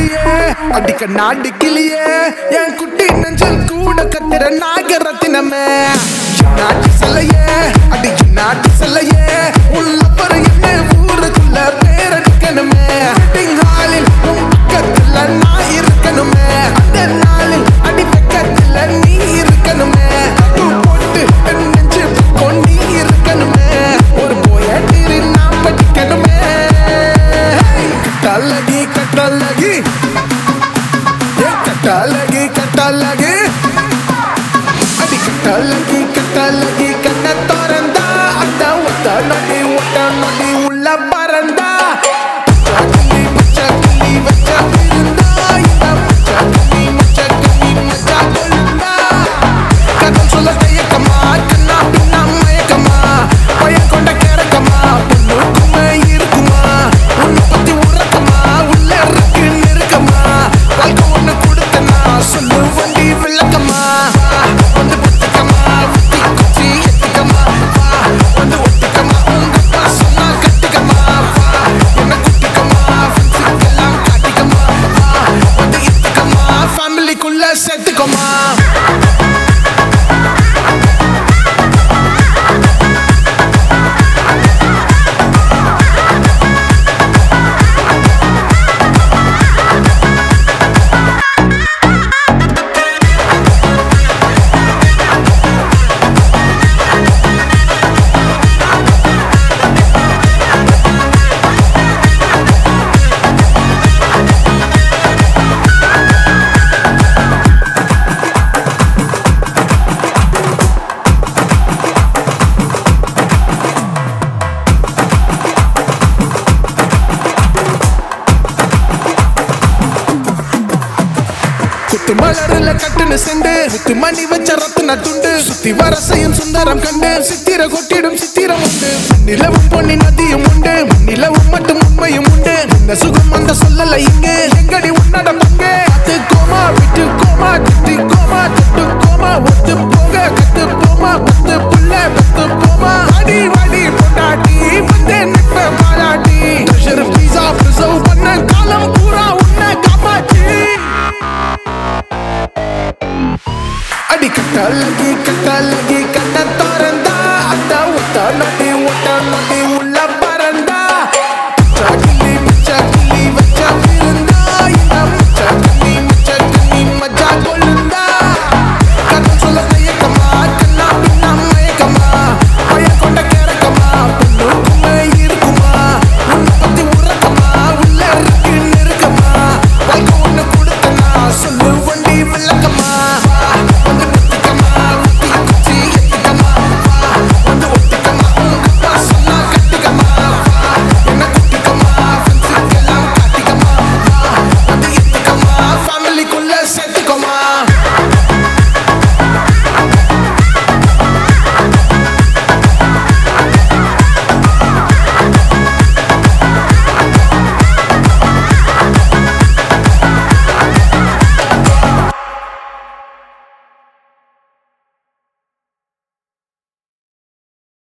கிளியே அடிக்க நாடு கிளியே என் குட்டி நெஞ்சல் கூட கத்துற நாகரத்தினமே நாட்டு செல்லையே அடி நாட்டு செல்லையே உள்ள பர என்ன ஊருக்குள்ள பேரடிக்கணுமே வெட்டிங் ஹாலில் உன் பக்கத்துல நான் இருக்கணுமே அந்த நாளில் அடி பக்கத்துல நீ இருக்கணுமே பூ போட்டு என் நெஞ்சு பக்கம் நீ இருக்கணுமே ஒரு போயாட்டிரி நான் படிக்கணுமே கட்டழகி கட்டழகி ஏ கட்டழகி கட்டழகி அடி கட்டழகி கட்டழகி கண்ண திறந்தா அட ஒத்த நொடி ஒட்ட நொடி உள்ள பறந்தா பச்சை பச்சை கிளி வச்ச விருந்தா இந்த பச்சை கிளி மச்ச கிளி மச்சா கொழுந்தா கதல் சொல்ல தயக்கமா கண்ணா பின்னா மயக்கமா பயம் கொண்ட கிறக்கமா பொண்ணுக்குமே இருக்குமா உன்னை பத்தி உறக்கமா உள்ள இருக்கு நெருக்கமா வாழ்க்கை ஒண்ணு கொடுத்தனா சொல்லு வண்டி விளக்கமா வந்து புத்துக்கமா புத்தி குச்சி எத்துக்கமா வா வந்து ஒட்டுக்கமா உங்க அப்பா சொன்னா கட்டுக்கமா வா என்ன குட்டிக்கமா ஃப்ரெண்ட்ஸுக்கெல்லாம் காட்டிக்கமா வா வந்து இத்துக்கமா ஃபேமிலிக்குள்ள சேர்த்துக்கமா குத்து மலருல கட்டுன செண்டு முத்து மணி வச்ச ரத்தின துண்டு சுத்தி வரசையும் சுந்தரம் கண்டு சித்திர கொட்டிடும் சித்திரம் உண்டு நிலவும் பொன்னி நதியும் உண்டு நிலவும் மட்டும் உண்மையும் உண்டு இந்த சுகம் அந்த சொல்லல இங்கு எங்கடி உன்னட பங்கு கத்து கோமா விட்டு கோமா திட்டி கோமா தொட்டு கோமா ஒத்து போக கத்து போமா பத்து புள்ள பத்து போமா அடி வடி பொண்டாட்டி வந்து நிப்ப பாராட்டி ட்ரெஷர் பீஸா ப்ரிசர்வ் பண்ண காலம் பூரா உன்னை காப்பாற்றி அடி கட்டழகி கட்டழகி